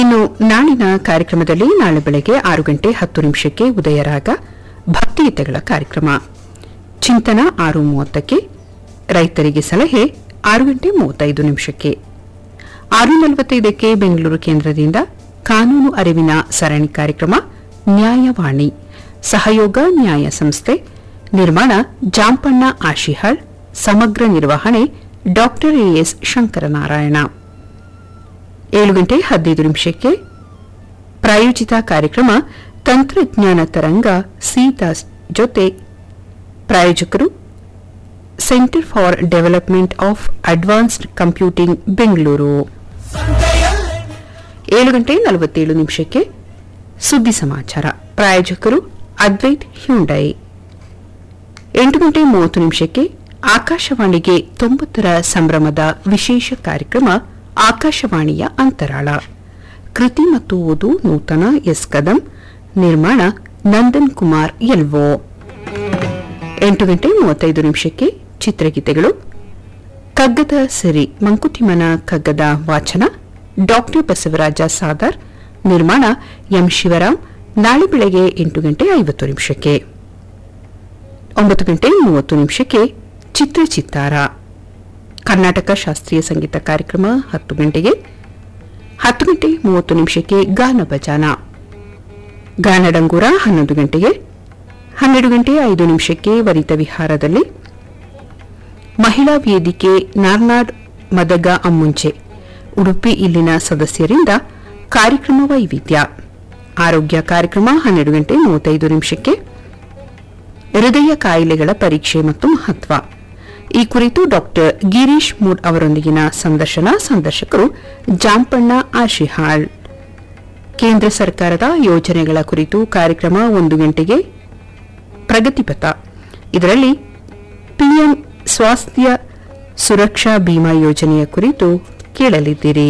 ಇನ್ನು ನಾಳಿನ ಕಾರ್ಯಕ್ರಮದಲ್ಲಿ ನಾಳೆ ಬೆಳಗ್ಗೆ ಆರು ಗಂಟೆ ಹತ್ತು ನಿಮಿಷಕ್ಕೆ ಉದಯರಾಗ ಭಕ್ತಿಗೀತೆಗಳ ಕಾರ್ಯಕ್ರಮ ಚಿಂತನ ಆರು ಮೂವತ್ತಕ್ಕೆ ರೈತರಿಗೆ ಸಲಹೆ ಆರು ಗಂಟೆ ಮೂವತ್ತೈದು ನಿಮಿಷಕ್ಕೆ ಆರು ನಲವತ್ತೈದಕ್ಕೆ ಬೆಂಗಳೂರು ಕೇಂದ್ರದಿಂದ ಕಾನೂನು ಅರಿವಿನ ಸರಣಿ ಕಾರ್ಯಕ್ರಮ ನ್ಯಾಯವಾಣಿ ಸಹಯೋಗ ನ್ಯಾಯ ಸಂಸ್ಥೆ ನಿರ್ಮಾಣ ಜಾಂಪಣ್ಣ ಆಶಿಹಾಳ್ ಸಮಗ್ರ ನಿರ್ವಹಣೆ ಡಾಕ್ಟರ್ ಎಎಸ್ ಶಂಕರನಾರಾಯಣ ಏಳು ಗಂಟೆ ಹದಿನೈದು ನಿಮಿಷಕ್ಕೆ ಪ್ರಾಯೋಜಿತ ಕಾರ್ಯಕ್ರಮ ತಂತ್ರಜ್ಞಾನ ತರಂಗ ಸೀತಾಸ್ ಜೊತೆ ಪ್ರಾಯೋಜಕರು centre for development of advanced computing Bengaluru ಏಳು ಗಂಟೆ ನಲವತ್ತೇಳು ನಿಮಿಷಕ್ಕೆ ಸುದ್ದಿ ಸಮಾಚಾರ ಪ್ರಾಯೋಜಕರು ಅದ್ವೈತ್ ಹ್ಯುಂಡೈ ಎಂಟು ಗಂಟೆ ಮೂವತ್ತು ನಿಮಿಷಕ್ಕೆ ಆಕಾಶವಾಣಿಗೆ ತೊಂಬತ್ತರ ಸಂಭ್ರಮದ ವಿಶೇಷ ಕಾರ್ಯಕ್ರಮ ಆಕಾಶವಾಣಿಯ ಅಂತರಾಳ ಕೃತಿ ಮತ್ತು ಓದು ನೂತನ ಎಸ್ ಕದಂ ನಿರ್ಮಾಣ ನಂದನ್ ಕುಮಾರ್ ಎಲ್ವೋ ಎಂಟು ಗಂಟೆ ಮೂವತ್ತೈದು ನಿಮಿಷಕ್ಕೆ ಚಿತ್ರಗೀತೆಗಳು ಕಗ್ಗದ ಸಿರಿ ಮಂಕುತಿಮ್ಮನ ಕಗ್ಗದ ವಾಚನ ಡಾಕ್ಟರ್ ಬಸವರಾಜ ಸಾದರ್ ನಿರ್ಮಾಣ ಎಂ ಶಿವರಾಮ್ ನಾಳೆ ಬೆಳಗ್ಗೆ ಎಂಟು ಗಂಟೆ ಐವತ್ತು ನಿಮಿಷಕ್ಕೆ ಒಂಬತ್ತು ಗಂಟೆ ಮೂವತ್ತು ನಿಮಿಷಕ್ಕೆ ಚಿತ್ರಚಿತ್ತಾರ ಕರ್ನಾಟಕ ಶಾಸ್ತ್ರೀಯ ಸಂಗೀತ ಕಾರ್ಯಕ್ರಮ ಹತ್ತು ಗಂಟೆಗೆ ಹತ್ತು ಗಂಟೆ ಮೂವತ್ತು ನಿಮಿಷಕ್ಕೆ ಗಾನ ಭಜಾನ ಗಾನಡಂಗೂರ ಹನ್ನೊಂದು ಗಂಟೆಗೆ ಹನ್ನೆರಡು ಗಂಟೆ ಐದು ನಿಮಿಷಕ್ಕೆ ವನಿತ ವಿಹಾರದಲ್ಲಿ ಮಹಿಳಾ ವೇದಿಕೆ ನಾರ್ನಾಡ್ ಮದಗ ಅಮ್ಮುಂಚೆ ಉಡುಪಿ ಇಲ್ಲಿನ ಸದಸ್ಯರಿಂದ ಕಾರ್ಯಕ್ರಮ ವೈವಿಧ್ಯ ಆರೋಗ್ಯ ಕಾರ್ಯಕ್ರಮ ಹನ್ನೆರಡು ಗಂಟೆ ಮೂವತ್ತೈದು ನಿಮಿಷಕ್ಕೆ ಹೃದಯ ಕಾಯಿಲೆಗಳ ಪರೀಕ್ಷೆ ಮತ್ತು ಮಹತ್ವ ಈ ಕುರಿತು ಡಾಕ್ಟರ್ ಗಿರೀಶ್ ಮೂಡ್ ಅವರೊಂದಿಗಿನ ಸಂದರ್ಶನ ಸಂದರ್ಶಕರು ಜಾಂಪಣ್ಣ ಆಶಿಹಾಳ್ ಕೇಂದ್ರ ಸರ್ಕಾರದ ಯೋಜನೆಗಳ ಕುರಿತು ಕಾರ್ಯಕ್ರಮ ಒಂದು ಗಂಟೆಗೆ ಪ್ರಗತಿಪಥ ಇದರಲ್ಲಿ ಪಿಎಂ ಸ್ವಾಸ್ಥ್ಯ ಸುರಕ್ಷಾ ಬಿಮಾ ಯೋಜನೆಯ ಕುರಿತು ಕೇಳಲಿದ್ದೀರಿ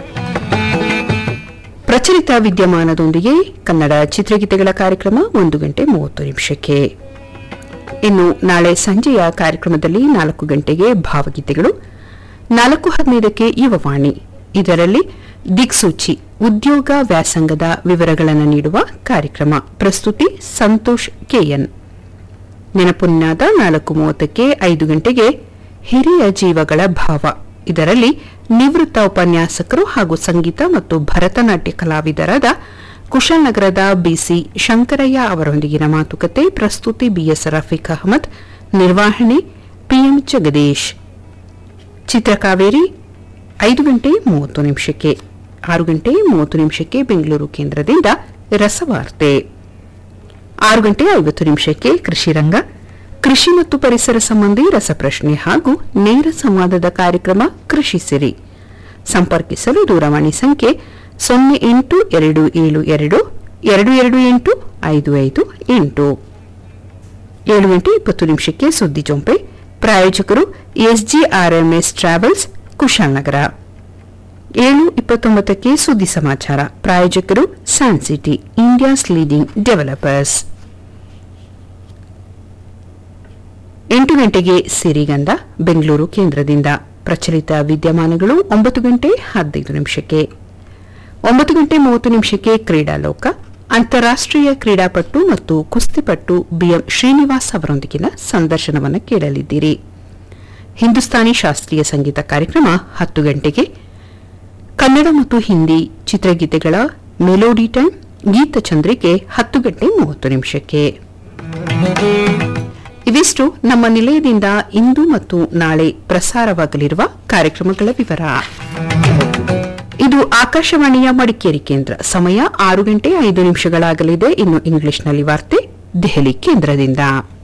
ಪ್ರಚಲಿತ ವಿದ್ಯಮಾನದೊಂದಿಗೆ ಕನ್ನಡ ಚಿತ್ರಗೀತೆಗಳ ಕಾರ್ಯಕ್ರಮ ಒಂದು ಗಂಟೆ ಮೂವತ್ತು ನಿಮಿಷಕ್ಕೆ ಇನ್ನು ನಾಳೆ ಸಂಜೆಯ ಕಾರ್ಯಕ್ರಮದಲ್ಲಿ ನಾಲ್ಕು ಗಂಟೆಗೆ ಭಾವಗೀತೆಗಳು ನಾಲ್ಕು ಹದಿನೈದಕ್ಕೆ ಯುವವಾಣಿ ಇದರಲ್ಲಿ ದಿಕ್ಸೂಚಿ ಉದ್ಯೋಗ ವ್ಯಾಸಂಗದ ವಿವರಗಳನ್ನು ನೀಡುವ ಕಾರ್ಯಕ್ರಮ ಪ್ರಸ್ತುತಿ ಸಂತೋಷ್ ಕೆಎನ್ ನೆನಪುನ್ನಾದ ನಾಲ್ಕು ಮೂವತ್ತಕ್ಕೆ ಐದು ಗಂಟೆಗೆ ಹಿರಿಯ ಜೀವಗಳ ಭಾವ ಇದರಲ್ಲಿ ನಿವೃತ್ತ ಉಪನ್ಯಾಸಕರು ಹಾಗೂ ಸಂಗೀತ ಮತ್ತು ಭರತನಾಟ್ಯ ಕಲಾವಿದರಾದ ಕುಶಾಲನಗರದ ಬಿಸಿ ಶಂಕರಯ್ಯ ಅವರೊಂದಿಗಿನ ಮಾತುಕತೆ ಪ್ರಸ್ತುತಿ ಬಿಎಸ್ ರಫೀಕ್ ಅಹಮದ್ ನಿರ್ವಹಣೆ ಪಿಎಂ ಜಗದೀಶ್ ಚಿತ್ರಕಾವೇರಿ ಐದು ಗಂಟೆ ಮೂವತ್ತು ನಿಮಿಷಕ್ಕೆ ಆರು ಗಂಟೆ ಮೂವತ್ತು ನಿಮಿಷಕ್ಕೆ ಬೆಂಗಳೂರು ಕೇಂದ್ರದಿಂದ ರಸವಾರ್ತೆ ಆರು ಗಂಟೆ ಐವತ್ತು ನಿಮಿಷಕ್ಕೆ ಕೃಷಿ ರಂಗ ಕೃಷಿ ಮತ್ತು ಪರಿಸರ ಸಂಬಂಧಿ ರಸಪ್ರಶ್ನೆ ಹಾಗೂ ನೇರ ಸಂವಾದದ ಕಾರ್ಯಕ್ರಮ ಕೃಷಿ ಸಿರಿ ಸಂಪರ್ಕಿಸಲು ದೂರವಾಣಿ ಸಂಖ್ಯೆ ಸೊನ್ನೆ ಎಂಟು ಎರಡು ಏಳು ಎರಡು ಎರಡು ಎರಡು ಎಂಟು ಐದು ಐದು ಎಂಟು ಏಳು ಗಂಟೆ ಇಪ್ಪತ್ತು ನಿಮಿಷಕ್ಕೆ ಸುದ್ದಿ ಜೊಂಪೆ ಪ್ರಾಯೋಜಕರು ಎಸ್ಜಿಆರ್ಎಂಎಸ್ ಟ್ರಾವೆಲ್ಸ್ ಕುಶಾಲನಗರ ಏಳು ಇಪ್ಪತ್ತೊಂಬತ್ತಕ್ಕೆ ಸುದ್ದಿ ಸಮಾಚಾರ ಪ್ರಾಯೋಜಕರು San City India's leading developers ಎಂಟು ಗಂಟೆಗೆ ಸಿರಿಗಂಧ ಬೆಂಗಳೂರು ಕೇಂದ್ರದಿಂದ ಪ್ರಚಲಿತ ವಿದ್ಯಮಾನಗಳು ಒಂಬತ್ತು ಗಂಟೆ ಹದಿನೈದು ನಿಮಿಷಕ್ಕೆ ಒಂಬತ್ತು ಗಂಟೆ ಮೂವತ್ತು ನಿಮಿಷಕ್ಕೆ ಕ್ರೀಡಾಲೋಕ ಅಂತಾರಾಷ್ಟೀಯ ಕ್ರೀಡಾಪಟು ಮತ್ತು ಕುಸ್ತಿಪಟು ಬಿಎಂ ಶ್ರೀನಿವಾಸ್ ಅವರೊಂದಿಗಿನ ಸಂದರ್ಶನವನ್ನು ಕೇಳಲಿದ್ದೀರಿ ಹಿಂದೂಸ್ತಾನಿ ಶಾಸ್ತ್ರೀಯ ಸಂಗೀತ ಕಾರ್ಯಕ್ರಮ ಹತ್ತು ಗಂಟೆಗೆ ಕನ್ನಡ ಮತ್ತು ಹಿಂದಿ ಚಿತ್ರಗೀತೆಗಳ ಮೆಲೋಡಿ ಟೈಮ್ ಗೀತಚಂದ್ರಿಕೆ ಹತ್ತು ಗಂಟೆ ಮೂವತ್ತು ನಿಮಿಷಕ್ಕೆ ಇವಿಷ್ಟು ನಮ್ಮ ನಿಲಯದಿಂದ ಇಂದು ಮತ್ತು ನಾಳೆ ಪ್ರಸಾರವಾಗಲಿರುವ ಕಾರ್ಯಕ್ರಮಗಳ ವಿವರ ಇದು ಆಕಾಶವಾಣಿಯ ಮಡಿಕೇರಿ ಕೇಂದ್ರ ಸಮಯ ಆರು ಗಂಟೆ ಐದು ನಿಮಿಷಗಳಾಗಲಿದೆ ಇನ್ನು ಇಂಗ್ಲಿಷ್ನಲ್ಲಿ ವಾರ್ತೆ ದೆಹಲಿ ಕೇಂದ್ರದಿಂದ